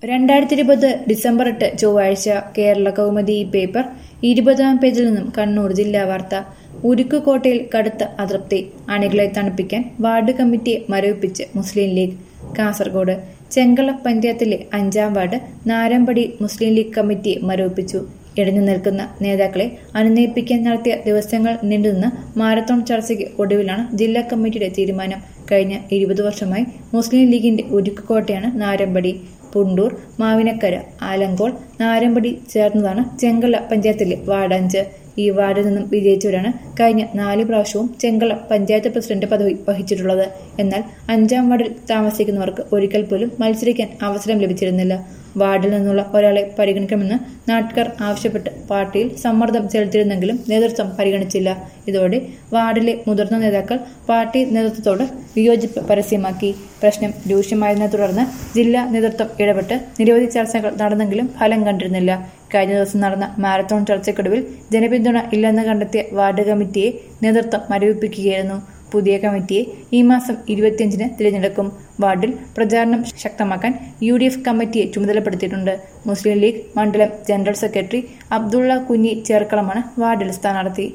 രണ്ടായിരത്തി ഇരുപത് ഡിസംബർ എട്ട് ചൊവ്വാഴ്ച കേരള കൗമുദി ഈ പേപ്പർ ഇരുപതാം പേജിൽ നിന്നും കണ്ണൂർ ജില്ലാ വാർത്ത ഉരുക്കുകോട്ടയിൽ കടുത്ത അതൃപ്തി അണികളെ തണുപ്പിക്കാൻ വാർഡ് കമ്മിറ്റിയെ മരവിപ്പിച്ച് മുസ്ലിം ലീഗ് കാസർഗോഡ് ചെങ്കള പഞ്ചായത്തിലെ അഞ്ചാം വാർഡ് നാരമ്പടി മുസ്ലിം ലീഗ് കമ്മിറ്റിയെ മരവിപ്പിച്ചു ഇടഞ്ഞു നിൽക്കുന്ന നേതാക്കളെ അനുനയിപ്പിക്കാൻ നടത്തിയ ദിവസങ്ങൾ നീണ്ടുനിന്ന മാരത്തോൺ ചർച്ചയ്ക്ക് ഒടുവിലാണ് ജില്ലാ കമ്മിറ്റിയുടെ തീരുമാനം കഴിഞ്ഞ ഇരുപത് വർഷമായി മുസ്ലിം ലീഗിന്റെ ഉരുക്കുകോട്ടയാണ് നാരമ്പടി പുണ്ടൂർ മാവിനക്കര ആലങ്കോൾ നാരമ്പടി ചേർന്നതാണ് ചെങ്കള പഞ്ചായത്തിലെ വാർഡ് അഞ്ച് ഈ വാർഡിൽ നിന്നും വിജയിച്ചവരാണ് കഴിഞ്ഞ നാല് പ്രാവശ്യവും ചെങ്കള പഞ്ചായത്ത് പ്രസിഡന്റ് പദവി വഹിച്ചിട്ടുള്ളത് എന്നാൽ അഞ്ചാം വാർഡിൽ താമസിക്കുന്നവർക്ക് ഒരിക്കൽ പോലും മത്സരിക്കാൻ അവസരം ലഭിച്ചിരുന്നില്ല വാർഡിൽ നിന്നുള്ള ഒരാളെ പരിഗണിക്കണമെന്ന് നാട്ടുകാർ ആവശ്യപ്പെട്ട് പാർട്ടിയിൽ സമ്മർദ്ദം ചെലുത്തിയിരുന്നെങ്കിലും നേതൃത്വം പരിഗണിച്ചില്ല ഇതോടെ വാർഡിലെ മുതിർന്ന നേതാക്കൾ പാർട്ടി നേതൃത്വത്തോട് വിയോജിപ്പ് പരസ്യമാക്കി പ്രശ്നം രൂക്ഷമായതിനെ തുടർന്ന് ജില്ലാ നേതൃത്വം ഇടപെട്ട് നിരവധി ചർച്ചകൾ നടന്നെങ്കിലും ഫലം കണ്ടിരുന്നില്ല കഴിഞ്ഞ ദിവസം നടന്ന മാരത്തോൺ ചർച്ചയ്ക്കൊടുവിൽ ജനപിന്തുണ ഇല്ലെന്ന് കണ്ടെത്തിയ വാർഡ് കമ്മിറ്റിയെ നേതൃത്വം മരവിപ്പിക്കുകയായിരുന്നു പുതിയ കമ്മിറ്റിയെ ഈ മാസം ഇരുപത്തിയഞ്ചിന് തിരഞ്ഞെടുക്കും വാർഡിൽ പ്രചാരണം ശക്തമാക്കാൻ യു ഡി എഫ് കമ്മിറ്റിയെ ചുമതലപ്പെടുത്തിയിട്ടുണ്ട് മുസ്ലിം ലീഗ് മണ്ഡലം ജനറൽ സെക്രട്ടറി അബ്ദുള്ള കുഞ്ഞി ചേർക്കളമാണ് വാർഡിൽ സ്ഥാനാർത്ഥി